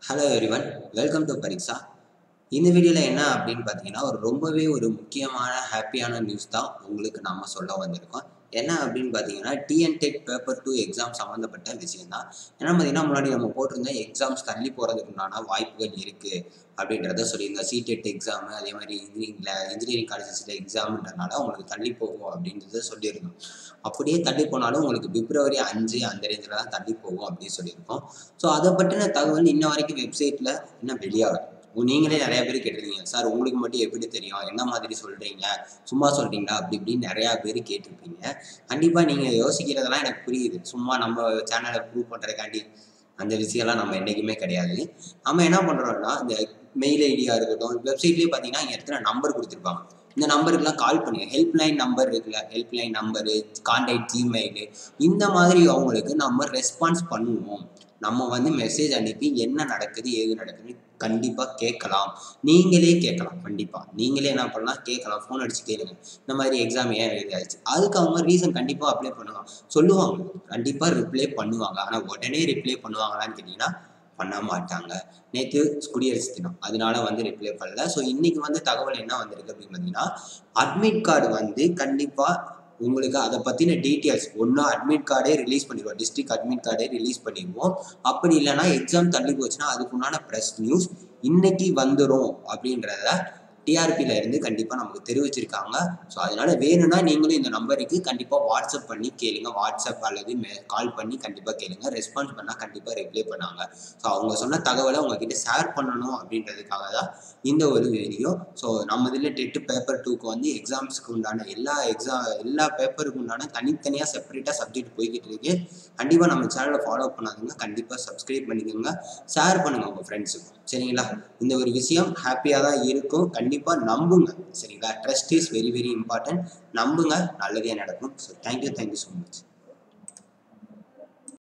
hello everyone welcome to Pariksha இந்த வீடியோவில் என்ன அப்படின்னு பார்த்தீங்கன்னா ஒரு ரொம்பவே ஒரு முக்கியமான ஹாப்பியான நியூஸ் தான் உங்களுக்கு நாம சொல்ல வந்திருக்கோம் என்ன அப்படின்னு பார்த்தீங்கன்னா TN tech paper two exam சம்மந்தப்பட்ட விஷயம் தான் ஏன்னா பார்த்தீங்கன்னா முன்னாடி நம்ம போட்டிருந்த எக்ஸாம்ஸ் தள்ளி போகிறதுக்கு உண்டான வாய்ப்புகள் இருக்குது அப்படின்றத சொல்லியிருந்தோம் சிடெட் எக்ஸாமு அதே மாதிரி இன்ஜினியரிங்கில் இன்ஜினியரிங் காலேஜஸில் எக்ஸாம்ன்றனால உங்களுக்கு தள்ளி போகும் அப்படின்றத சொல்லியிருந்தோம் அப்படியே தள்ளி போனாலும் உங்களுக்கு பிப்ரவரி அஞ்சு அந்த ரேஞ்சில் தான் தள்ளி போகும் அப்படின்னு சொல்லியிருக்கோம் ஸோ அதை பற்றின தகவல் இன்ன வரைக்கும் வெப்சைட்டில் இன்னும் வெளியாகும் நீங்களே நிறைய பேர் கேட்டிருக்கீங்க சார் உங்களுக்கு மட்டும் எப்படி தெரியும் என்ன மாதிரி சொல்கிறீங்க சும்மா சொல்கிறீங்களா அப்படி இப்படின்னு நிறையா பேர் கேட்டிருப்பீங்க கண்டிப்பாக நீங்கள் யோசிக்கிறதெல்லாம் எனக்கு புரியுது சும்மா நம்ம சேனலை ப்ரூவ் பண்ணுறதுக்காண்டி அந்த விஷயம்லாம் நம்ம என்றைக்குமே கிடையாது நம்ம என்ன பண்ணுறோம்னா இந்த மெயில் ஐடியாக இருக்கட்டும் வெப்சைட்லேயே பார்த்தீங்கன்னா இங்கே இடத்துல நம்பர் கொடுத்துருப்பாங்க இந்த நம்பருக்குலாம் கால் பண்ணுங்க ஹெல்ப்லைன் நம்பர் இருக்குல்ல ஹெல்ப்லைன் நம்பரு கான்டாக்ட் ஜிமெயிலு இந்த மாதிரி அவங்களுக்கு நம்ம ரெஸ்பான்ஸ் பண்ணுவோம் நம்ம வந்து மெசேஜ் அனுப்பி என்ன நடக்குது ஏது நடக்குதுன்னு கண்டிப்பாக கேட்கலாம் நீங்களே கேட்கலாம் கண்டிப்பாக நீங்களே என்ன பண்ணலாம் கேட்கலாம் ஃபோன் அடிச்சு கேளுங்க இந்த மாதிரி எக்ஸாம் ஏன் எழுதியாச்சு அதுக்கு அவங்க ரீசன் கண்டிப்பாக அப்ளை பண்ணுவாங்க சொல்லுவாங்க கண்டிப்பாக ரிப்ளை பண்ணுவாங்க ஆனால் உடனே ரிப்ளை பண்ணுவாங்களான்னு கேட்டிங்கன்னா பண்ண மாட்டாங்க நேற்று குடியரசு தினம் அதனால வந்து ரிப்ளை பண்ணல ஸோ இன்னைக்கு வந்து தகவல் என்ன வந்திருக்கு அப்படின்னு பார்த்தீங்கன்னா அட்மிட் கார்டு வந்து கண்டிப்பாக உங்களுக்கு அதை பற்றின டீட்டெயில்ஸ் ஒன்று அட்மிட் கார்டே ரிலீஸ் பண்ணிடுவோம் டிஸ்ட்ரிக்ட் அட்மிட் கார்டே ரிலீஸ் பண்ணிடுவோம் அப்படி இல்லைன்னா எக்ஸாம் தள்ளி போச்சுன்னா அதுக்குண்டான ப்ரெஸ் நியூஸ் இன்னைக்கு வந்துடும் அப்படின்றத டிஆர்பியில் இருந்து கண்டிப்பாக நமக்கு தெரிவிச்சிருக்காங்க ஸோ அதனால வேணும்னா நீங்களும் இந்த நம்பருக்கு கண்டிப்பாக வாட்ஸ்அப் பண்ணி கேளுங்க வாட்ஸ்அப் அல்லது மே கால் பண்ணி கண்டிப்பாக கேளுங்க ரெஸ்பான்ஸ் பண்ணால் கண்டிப்பாக ரிப்ளை பண்ணாங்க ஸோ அவங்க சொன்ன தகவலை உங்ககிட்ட ஷேர் பண்ணணும் அப்படின்றதுக்காக தான் இந்த ஒரு வீடியோ ஸோ நம்ம இதில் டெட்டு பேப்பர் டூக்கு வந்து எக்ஸாம்ஸ்க்கு உண்டான எல்லா எக்ஸாம் எல்லா பேப்பருக்கு உண்டான தனித்தனியாக செப்பரேட்டாக சப்ஜெக்ட் போய்கிட்டு இருக்கு கண்டிப்பாக நம்ம சேனலை ஃபாலோ பண்ணாதுங்க கண்டிப்பாக சப்ஸ்கிரைப் பண்ணிக்கோங்க ஷேர் பண்ணுங்கள் உங்கள் ஃப்ரெண்ட்ஸுக்கும் சரிங்களா இந்த ஒரு விஷயம் ஹாப்பியாக தான் இருக்கும் கண்டிப்பாக நம்புங்க சரிங்களா trust is very very important நம்புங்க நல்லதே நடக்கும் so thank you thank you so much